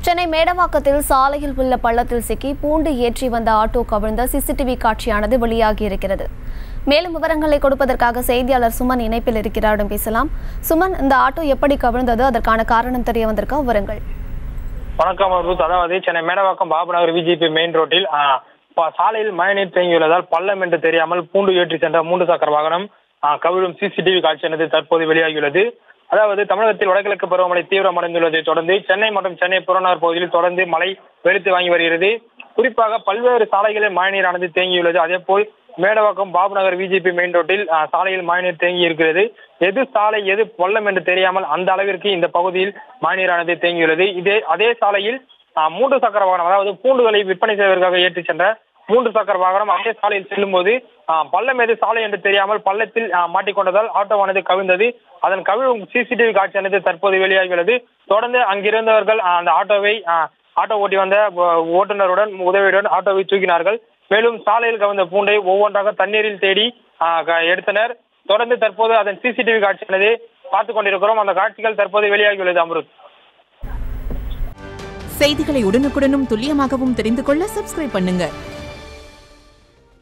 சென்னை மேடவாக்கத்தில் சாலையில் உள்ள பள்ளத்தில் சிக்கி பூண்டு ஏற்றி வந்த ஆட்டோ கவிழ்ந்த சிசிடிவி காட்சியானது வெளியாகியிருக்கிறது மேலும் விவரங்களை கொடுப்பதற்காக செய்தியாளர் சுமன் இணைப்பில் இருக்கிறாரிடம் பேசலாம் சுமன் இந்த ஆட்டோ எப்படி கவிழ்ந்தது அதற்கான காரணம் தெரிய வந்திருக்கா விவரங்கள் வணக்கம் ரூத் அதாவது சென்னை மேடவாக்கம் பாபுநகர் விஜிபி மெயின் ரோட்டில் ஆ, ப- சாலையில் மழைநீர் தேங்கியுள்ளதால் பள்ளம் என்று தெரியாமல் பூண்டு ஏற்றி சென்ற மூன்று சக்கர வாகனம் ஆ, கவிழும் சிசிடிவி காட்சியானது தற்போது வெளியாகியுள்ளது அதாவது தமிழகத்தில் வடகிழக்கு பருவமழை தீவிரமடைந்துள்ளதை தொடர்ந்து சென்னை மற்றும் சென்னை புறநகர் பகுதியில் தொடர்ந்து மழை வெளுத்து வாங்கி வருகிறது குறிப்பாக பல்வேறு சாலைகளில் மழைநீரானது தேங்கியுள்ளது அதேபோல் மேடவாக்கம் பாபுநகர் விஜிபி மெயின் ரோட்டில் ஆ, சாலையில் மழைநீர் தேங்கி இருக்கிறது எது சாலை எது பள்ளம் என்று தெரியாமல் அந்த அளவிற்கு இந்த பகுதியில் மழைநீரானது தேங்கியுள்ளது இதே அதே சாலையில் ஆ, மூன்று சக்கர வாகனம் அதாவது பூண்டுகளை விற்பனை செய்வதற்காக ஏற்றிச் சென்ற மூன்று சக்கர வாகனம் அதே சாலையில் செல்லும்போது ஆ, பள்ளம் எது சாலை என்று தெரியாமல் பள்ளத்தில் ஆ, மாட்டிக்கொண்டதால் ஆட்டோவானது கவிழ்ந்தது அதன் கவிழும் சிசிடிவி காட்சியானது தற்போது வெளியாகியுள்ளது தொடர்ந்து அங்கிருந்தவர்கள் ஆ, அந்த ஆட்டோவை ஆ, ஆட்டோ ஓட்டி வந்த ஓ- ஓட்டுநருடன் உதவியுடன் ஆட்டோவை தூக்கினார்கள் மேலும் சாலையில் கவிழ்ந்த பூண்டை ஒவ்வொன்றாக தண்ணீரில் தேடி ஆ, க- எடுத்தனர் தொடர்ந்து தற்போது அதன் சிசிடிவி காட்சியானது பார்த்துக் கொண்டிருக்கிறோம் அந்த காட்சிகள் தற்போது வெளியாகியுள்ளது அம்ருத் செய்திகளை உடனுக்குடனும் துல்லியமாகவும் தெரிந்து கொள்ள சப்ஸ்கிரைப் பண்ணுங்க